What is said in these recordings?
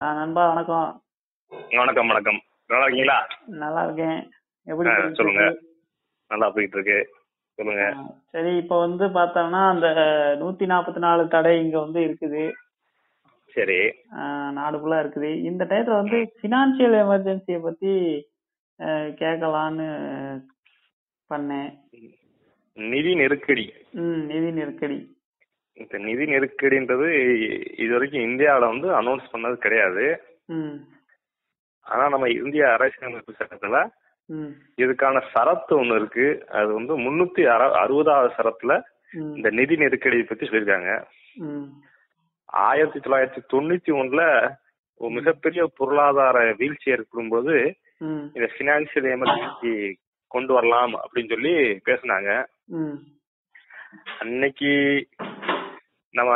ஆ நண்பா வணக்கம் வணக்கம் வணக்கம் நல்லா இருக்கீங்களா நல்லா இருக்கேன் எப்படி ஆ, போயிட்டு சொல்லுங்க இருக்கு? நல்லா போயிட்டு இருக்கு சொல்லுங்க ஆ, சரி இப்ப வந்து பார்த்தோம்னா அந்த நூத்தி நாற்பத்தி நாலு தடை இங்க வந்து இருக்குது சரி ஆ, நாடு ஃபுல்லா இருக்குது இந்த டயத்துல வந்து பினான்சியல் எமர்ஜென்சியை பத்தி ஆ, கேட்கலான்னு பண்ணேன் நிதி நெருக்கடி ம் நிதி நெருக்கடி இந்த நிதி நெருக்கடின்றது இது வரைக்கும் இந்தியாவில் வந்து அனௌன்ஸ் பண்ணது கிடையாது ம் ஆனா நம்ம இந்திய அரசியலமைப்பு சட்டத்துல ம் இதுக்கான சரத்து ஒண்ணு இருக்கு அது வந்து முன்னூத்தி அற அறுபதாவது சரத்துல ம் இந்த நிதி நெருக்கடியை பத்தி சொல்லியிருக்காங்க ம் ஆயிரத்தி தொள்ளாயிரத்தி தொண்ணூத்தி ஒண்ணுல ஒரு மிகப்பெரிய பொருளாதார வீழ்ச்சி ஏற்படும் போது ம் இந்த பினான்சியல் எமர்ஜென்சி கொண்டு வரலாம் அப்படின்னு சொல்லி பேசினாங்க ம் அன்னைக்கு நம்ம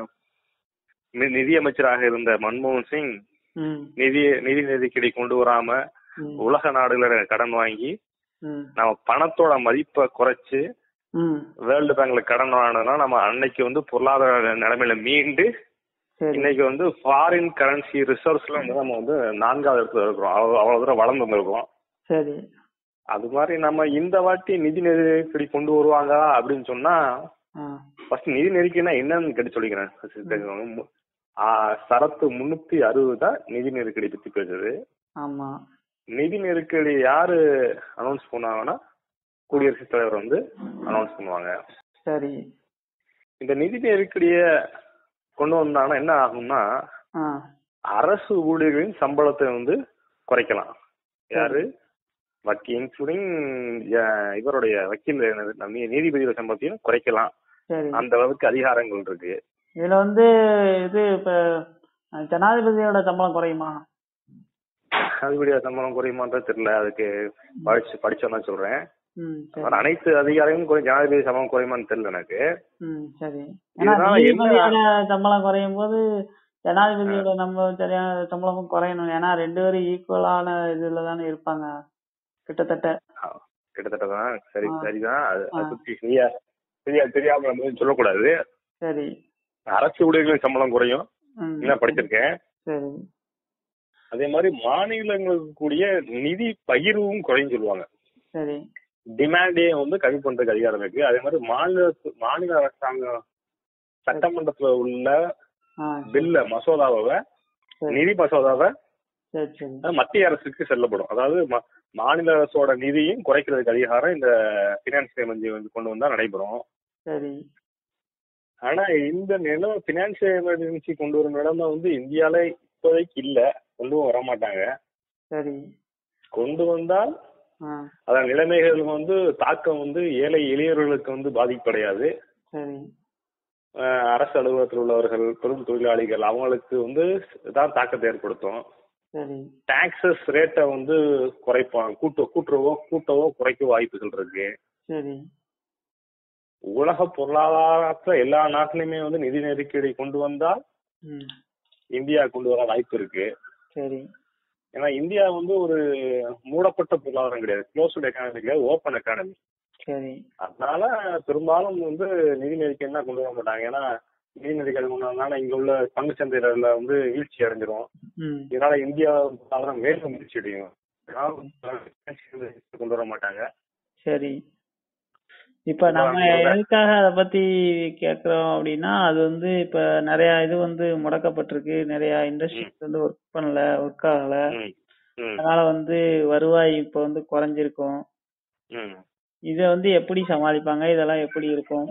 நி- நிதியமைச்சராக இருந்த மன்மோகன் சிங் ம் நிதி நிதி நெருக்கடி கொண்டு வராம ம் உலக நாடுகள கடன் வாங்கி ம் நம்ம பணத்தோட மதிப்பை குறைச்சு ம் வேர்ல்டு பேங்க்ல கடன் வாங்கினா நம்ம அன்னைக்கு வந்து பொருளாதார நிலைமையில மீண்டு சரி இன்னைக்கு வந்து ஃபாரின் கரன்சி ரிசர்வ்ஸ்ல வந்து நம்ம வந்து நான்காவது இடத்துல இருக்கிறோம் அவ்வளவு அவ்வளவு தூரம் வளர்ந்து வந்திருக்கோம் சரி அது மாதிரி நம்ம இந்த வாட்டி நிதி நெருக்கடி கொண்டு வருவாங்க அப்படின்னு சொன்னா ஆ ஃபர்ஸ்ட் நிதி நெருக்கடினா என்னன்னு கேட்டு சொல்லிக்கிறேன் first தெரிஞ்சுக்கோங்க. மு- ஆ, சரத்து முன்னூத்தி அறுபது தான் நிதி நெருக்கடி பத்தி பேசுது ஆமா நிதி நெருக்கடி யாரு அனௌன்ஸ் பண்ணுவாங்கன்னா குடியரசுத் தலைவர் வந்து அனௌன்ஸ் பண்ணுவாங்க சரி இந்த நிதி நெருக்கடிய கொண்டு வந்தாங்கன்னா என்ன ஆகும்னா ஆ அரசு ஊழியர்களின் சம்பளத்தை வந்து குறைக்கலாம் யாரு வக்கீல் இன்க்ளூடிங் இவருடைய வக்கீல் என்னது, நம்ம நீதிபதியோட சம்பளத்தையும் குறைக்கலாம் சரி அந்த அளவுக்கு அதிகாரங்கள் இருக்கு இதுல வந்து இது இப்ப அஹ், ஜனாதிபதியோட சம்பளம் குறையுமா நீதிபதியோட சம்பளம் குறையுமான்றது தெரியல அதுக்கு படிச்சு படிச்சோன்னா சொல்றேன் ம் சரி ஆனா அனைத்து அதிகாரிகளும் குறை ஜனாதிபதி சம்பளம் குறையுமான்னு தெரியல எனக்கு ம் சரி ஏன்னா இதனால என்ன- நீதிபதியோட சம்பளம் குறையும் போது ஜனாதிபதியோட நம்ம சரியான சம்பளமும் குறையணும் ஏன்னா ரெண்டு பேரும் ஈக்குவலான இதுல தானே இருப்பாங்க கிட்டத்தட்ட ஆ, கிட்டத்தட்ட தான் சரி ஆ. சரிதான் அது அதை ஆ. பத்தி சரியா சரியா தெரியாம நம்ம எதுவும் சொல்லக்கூடாது சரி அரசு ஊழியர்களின் சம்பளம் குறையும் ம் நான் படிச்சிருக்கேன் சரி அதே மாதிரி மாநிலங்களுக்கு கூடிய நிதி பகிர்வும் குறையும் சொல்லுவாங்க சரி டிமாண்டே வந்து கம்மி பண்றதுக்கு அதிகாரம் இருக்கு அதே மாதிரி மாநில மாநில அரசாங்கம் சட்டமன்றத்துல உள்ள ஆ பில்ல மசோதாவை சரி நிதி மசோதாவை சரி சரி அது மத்திய அரசுக்கு செல்லப்படும் அதாவது ம- மாநில அரசோட நிதியும் குறைக்கிறதுக்கு அதிகாரம் இந்த பினான்ஸ் எமர்ஜென்சி வந்து கொண்டு வந்தா நடைபெறும் சரி ஆனா இந்த நிலம் பினான்சியல் எமர்ஜென்சி கொண்டு வரும் நிலைமை வந்து இந்தியால இப்போதைக்கு இல்ல கொண்டு வர மாட்டாங்க சரி கொண்டு வந்தால் ஆ அதான் நிலைமைகள் வந்து தாக்கம் வந்து ஏழை எளியவர்களுக்கு வந்து பாதிப்படையாது சரி அஹ் அரசு அலுவலகத்தில் உள்ளவர்கள் பெரும் தொழிலாளிகள் அவங்களுக்கு வந்து தான் தாக்கத்தை ஏற்படுத்தும் சரி டாக்ஸஸ் ரேட்டை வந்து குறைப்பாங்க கூட்ட கூட்டுறவோ கூட்டவோ குறைக்க வாய்ப்புகள் இருக்கு சரி உலக பொருளாதாரத்துல எல்லா நாட்டிலுமே வந்து நிதி நெருக்கடி கொண்டு வந்தால் ம் இந்தியா கொண்டு வர வாய்ப்பு இருக்கு சரி ஏன்னா இந்தியா வந்து ஒரு மூடப்பட்ட பொருளாதாரம் கிடையாது க்ளோஸ்ட் எக்கானமி கிடையாது ஓப்பன் எக்கானமி சரி அதனால பெரும்பாலும் வந்து நிதி நெருக்கடி தான் கொண்டு வர மாட்டாங்க ஏன்னா நிதி நெருக்கடி கொண்டு வந்தாங்கன்னா இங்க உள்ள பங்கு சந்தையில வந்து வீழ்ச்சி அடைஞ்சிரும் ம் இதனால இந்தியா பொருளாதாரம் மேலும் வீழ்ச்சி அடையும் இதனால கொண்டு வர மாட்டாங்க சரி இப்ப நம்ம எதுக்காக அத பத்தி கேக்குறோம் அப்படின்னா அது வந்து இப்ப நிறைய இது வந்து முடக்கப்பட்டிருக்கு நிறைய இண்டஸ்ட்ரீஸ் வந்து ஒர்க் பண்ணல ஒர்க் ஆகல ம், ம், அதனால வந்து வருவாய் இப்ப வந்து குறைஞ்சிருக்கும் ம். இத வந்து எப்படி சமாளிப்பாங்க இதெல்லாம் எப்படி இருக்கும்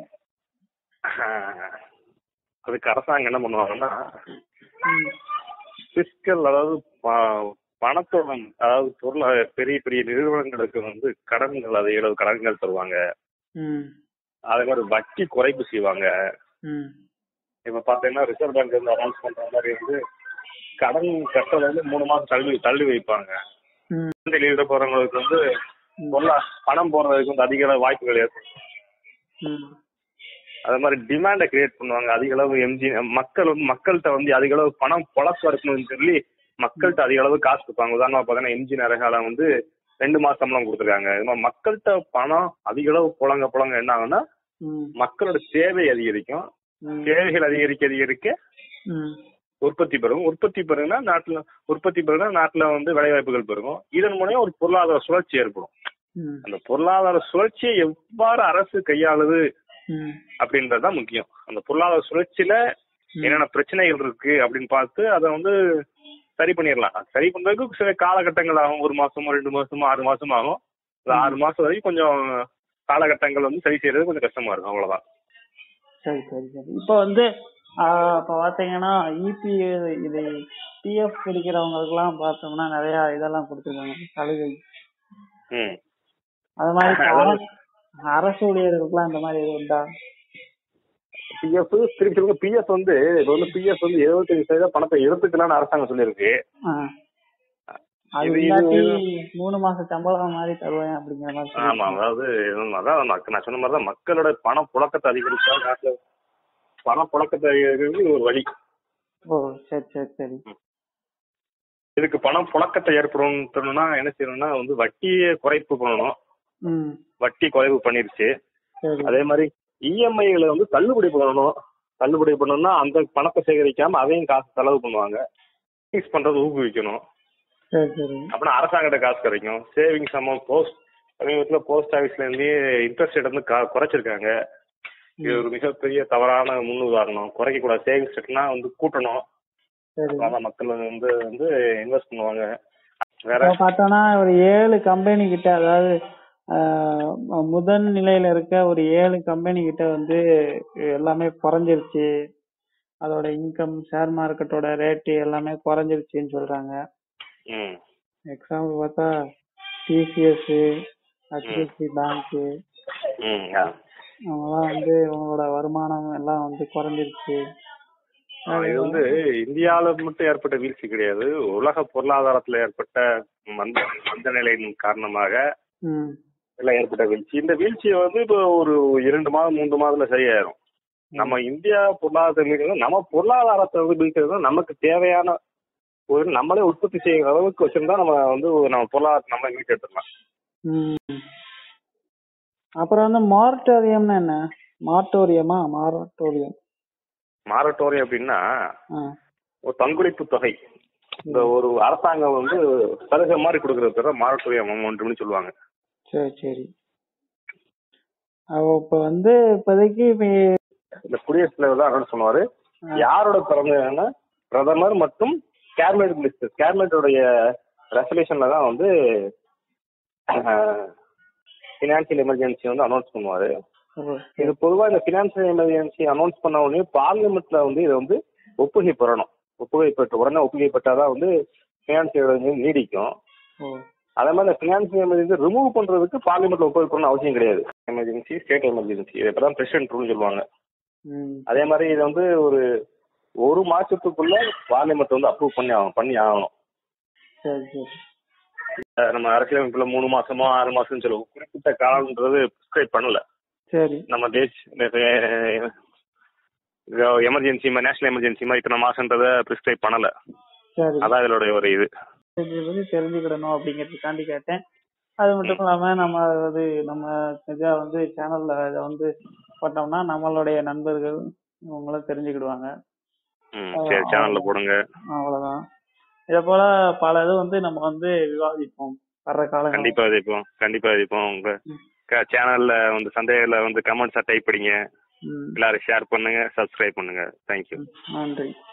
ஆஹ், அதுக்கு அரசாங்கம் என்ன பண்ணுவாங்கன்னா ம், பிஸ்கல் அதாவது ப- பணத்தோட அதாவது பொருள் பெரிய பெரிய நிறுவனங்களுக்கு வந்து கடன்கள் அதே அளவு கடன்கள் தருவாங்க ம், அதே மாதிரி வட்டி குறைப்பு செய்வாங்க ம், இப்ப பாத்தீங்கன்னா ரிசர்வ் பேங்க் வந்து அனௌன்ஸ் பண்ற மாதிரி வந்து கடன் கட்டுறத வந்து மூணு மாசம் தள்ளி தள்ளி வைப்பாங்க ம், வெளியிட போறவங்களுக்கு வந்து பொருளா பணம் போடுறதுக்கு வந்து அதிக அளவு வாய்ப்புகள் ஏற்படும் ம், அதே மாதிரி டிமாண்டை கிரியேட் பண்ணுவாங்க அதிக அளவு எம்ஜி மக்கள் வந்து மக்கள்கிட்ட வந்து அதிக அளவு பணம் புழக்கம் இருக்கணும்னு சொல்லி மக்கள்கிட்ட அதிக அளவு காசு கொடுப்பாங்க உதாரணமா பார்த்தீங்கன்னா எம்ஜி நரகால வந்து ரெண்டு மாசம் சம்பளம் கொடுத்துருக்காங்க இது மாதிரி மக்கள்கிட்ட பணம் அதிக அளவு புழங்க புழங்க என்ன ஆகும்னா ம், மக்களோட தேவை அதிகரிக்கும் ம், தேவைகள் அதிகரிக்க அதிகரிக்க ம், உற்பத்தி பெருகும் உற்பத்தி பெருகுனா நாட்டுல உற்பத்தி பெருகுனா நாட்டுல வந்து வேலைவாய்ப்புகள் பெருகும் இதன் மூலம் ஒரு பொருளாதார சுழற்சி ஏற்படும் ம், அந்த பொருளாதார சுழற்சியை எவ்வாறு அரசு கையாளுது ம், அப்படின்றதுதான் முக்கியம் அந்த பொருளாதார சுழற்சியில ம். என்னென்ன பிரச்சனைகள் இருக்கு அப்படின்னு பார்த்து அதை வந்து சரி பண்ணிடலாம் அது சரி பண்றதுக்கு சில காலகட்டங்கள் ஆகும் ஒரு மாசமோ ரெண்டு மாசமோ ஆறு மாசம் ஆகும் அந்த ஆறு மாசம் வரைக்கும் கொஞ்சம் காலகட்டங்கள் வந்து சரி செய்யறது கொஞ்சம் கஷ்டமா இருக்கும் அவ்வளவுதான் சரி சரி சரி இப்போ வந்து ஆஹ் இப்ப பாத்தீங்கன்னா இபி இது பிஎஃப் பிடிக்கிறவங்களுக்குலாம் பார்த்தோம்னா நிறைய இதெல்லாம் கொடுத்துருக்காங்க சலுகை ம் அது மாதிரி இப்ப அதாவது- அரசு அரசு ஊழியர்களுக்குலாம் இந்த மாதிரி எதுவும் உண்டா பிஎஃப் திருப்பி சொல்லுங்க பிஎஃப் வந்து இப்போ வந்து பிஎஃப் வந்து எழுபத்தஞ்சு சதவீதம் பணத்தை எடுத்துக்கலாம்னு அரசாங்கம் சொல்லியிருக்கு ஆ. அது இது- இல்லாட்டி இது- மூணு மாசம் சம்பளம் மாதிரி தருவேன் அப்படிங்கிற மாதிரி ஆமா சொல்லிருக்காங்க. அதாவது இது- அதான் மக்க- நான் சொன்ன மாதிரி தான் மக்களோட பண புழக்கத்தை அதிகரிச்சா நாட்டுல பண புழக்கத்தை அதிகரிக்கிறது இது ஒரு வழி ஓ சரி சரி சரி இதுக்கு பணம் புழக்கத்தை ஏற்படுத்தணும்னா என்ன செய்யணும்னா வந்து வட்டியை குறைப்பு பண்ணணும் ம் வட்டி குறைவு பண்ணிருச்சு சரி அதே மாதிரி இஎம்ஐகளை வந்து தள்ளுபடி பண்ணணும் தள்ளுபடி பண்ணணும்னா அந்த பணத்தை சேகரிக்காம அதையும் காசு செலவு பண்ணுவாங்க சேவிங்ஸ் பண்றது ஊக்குவிக்கணும் சரி சரி அப்படின்னா அரசாங்கிட்ட காசு கிடைக்கும் சேவிங்ஸ் அமௌண்ட் போஸ்ட் சமீபத்துல போஸ்ட் ஆபீஸ்ல இருந்து இன்ட்ரெஸ்ட் ரேட் வந்து கா- குறைச்சிருக்காங்க இது ஒரு மிகப்பெரிய தவறான முன்னுதாரணம் குறைக்க கூடாது சேவிங்ஸ் ரேட்னா வந்து கூட்டணும் சரி அப்பதான் மக்கள் வந்து வந்து இன்வெஸ்ட் பண்ணுவாங்க வேற இப்ப பார்த்தோம்னா ஒரு ஏழு கம்பெனி கிட்ட அதாவது ஆஹ், முதல் நிலையில இருக்க ஒரு ஏழு கம்பெனி கிட்ட வந்து எல்லாமே குறைஞ்சிருச்சு அதோட இன்கம் ஷேர் மார்க்கெட்டோட ரேட்டு எல்லாமே குறைஞ்சிருச்சுன்னு சொல்றாங்க ம் எக்ஸாம்பிள் பார்த்தா டிசிஎஸ் ஹெச்டிஎஃப்சி பேங்க் ம் ஆ. அவங்கலாம் வந்து அவங்களோட வருமானம் எல்லாம் வந்து குறைஞ்சிருச்சு ஆ, இது வந்து இந்தியால மட்டும் ஏற்பட்ட வீழ்ச்சி கிடையாது உலக பொருளாதாரத்துல ஏற்பட்ட மந்த மந்த நிலையின் காரணமாக ம் எல்லாம் ஏற்பட்ட வீழ்ச்சி இந்த வீழ்ச்சியை வந்து இப்போ ஒரு இரண்டு மாதம் மூன்று மாதத்துல சரியாயிரும் நம்ம இந்தியா பொருளாதாரத்தை மீட்கிறது நம்ம பொருளாதாரத்தை வந்து மீட்கிறது தான் நமக்கு தேவையான ஒரு நம்மளே உற்பத்தி செய்யற அளவுக்கு வச்சிருந்தா நம்ம வந்து நம்ம பொருளாதாரத்தை நம்ம மீட்டு எடுத்துடலாம் ம். அப்புறம் வந்து மார்டோரியம்னா என்ன மார்டோரியமா மாரட்டோரியம் மாரட்டோரியம் அப்படின்னா ஆ ஒரு பங்களிப்பு தொகை இந்த ஒரு அரசாங்கம் வந்து சலுகை மாதிரி கொடுக்கறது பேர் மாரட்டோரியம் அமௌண்ட்னு சொல்லுவாங்க சரி சரி அவ இப்ப வந்து இப்போதைக்கு இப்ப இந்த குடியரசுத் தலைவர் தான் அனௌன்ஸ் பண்ணுவாரு யாரோட பிறந்ததுன்னா பிரதமர் மற்றும் கேபினெட் மினிஸ்டர் கேபினெட்டோடைய ரெசல்யூஷன்ல தான் வந்து ஃபினான்சியல் எமர்ஜென்சி வந்து அனௌன்ஸ் பண்ணுவாரு ஓ, இது பொதுவா இந்த ஃபினான்சியல் எமர்ஜென்சி அனௌன்ஸ் பண்ண உடனே பார்லிமெண்ட்ல வந்து இதை வந்து ஒப்புகை பெறணும் ஒப்புகை பெற்ற உடனே ஒப்புகை பெற்றாதான் வந்து ஃபினான்சியல் எமர்ஜென்சி நீடிக்கும் ஓ அதே மாதிரி இந்த ஃபினான்சியல் எமர்ஜென்சி ரிமூவ் பண்றதுக்கு பார்லிமெண்ட்ல ஒப்புகை பெறணும் அவசியம் கிடையாது எமர்ஜென்சி ஸ்டேட் எமர்ஜென்சி இதை இப்பதான் பிரசிடென்ட் ரூல் சொல்லுவாங்க ம் அதே மாதிரி இது வந்து ஒரு ஒரு மாசத்துக்குள்ள பார்லிமெண்ட் வந்து அப்ரூவ் பண்ணி ஆகணும் பண்ணி ஆகணும் சரி சரி அஹ் நம்ம அரசியலமைப்புல மூணு மாசமோ ஆறு மாசம் சொல்லுவோம் குறிப்பிட்ட காலம்ன்றது பிரிஸ்கிரைப் பண்ணல சரி நம்ம தேஷ் எமர்ஜென்சி நேஷனல் எமர்ஜென்சி மாதிரி இத்தனை மாசன்றத பிரிஸ்கிரைப் பண்ணல சரி அதான் இதோட ஒரு இது இதை பத்தி தெரிஞ்சுக்கிடணும் அப்படிங்கிறதுக்காண்டி கேட்டேன் அது மட்டும் இல்லாம நம்ம அது நம்ம இதை வந்து சேனல்ல இதை வந்து போட்டோம்னா நம்மளுடைய நண்பர்கள் இவங்களும் தெரிஞ்சுக்கிடுவாங்க ம், சரி சேனல்ல போடுங்க அவ்வளவுதான் இதை போல பல இது வந்து நம்ம வந்து விவாதிப்போம் வர்ற காலங்கள் கண்டிப்பா விதிப்போம் கண்டிப்பா விதிப்போம் உங்க சேனல்ல வந்து சந்தேகத்துல வந்து கமெண்ட்ஸா டைப் படிங்க ம் எல்லாரும் ஷேர் பண்ணுங்க சப்ஸ்கிரைப் பண்ணுங்க தேங்க்யூ நன்றி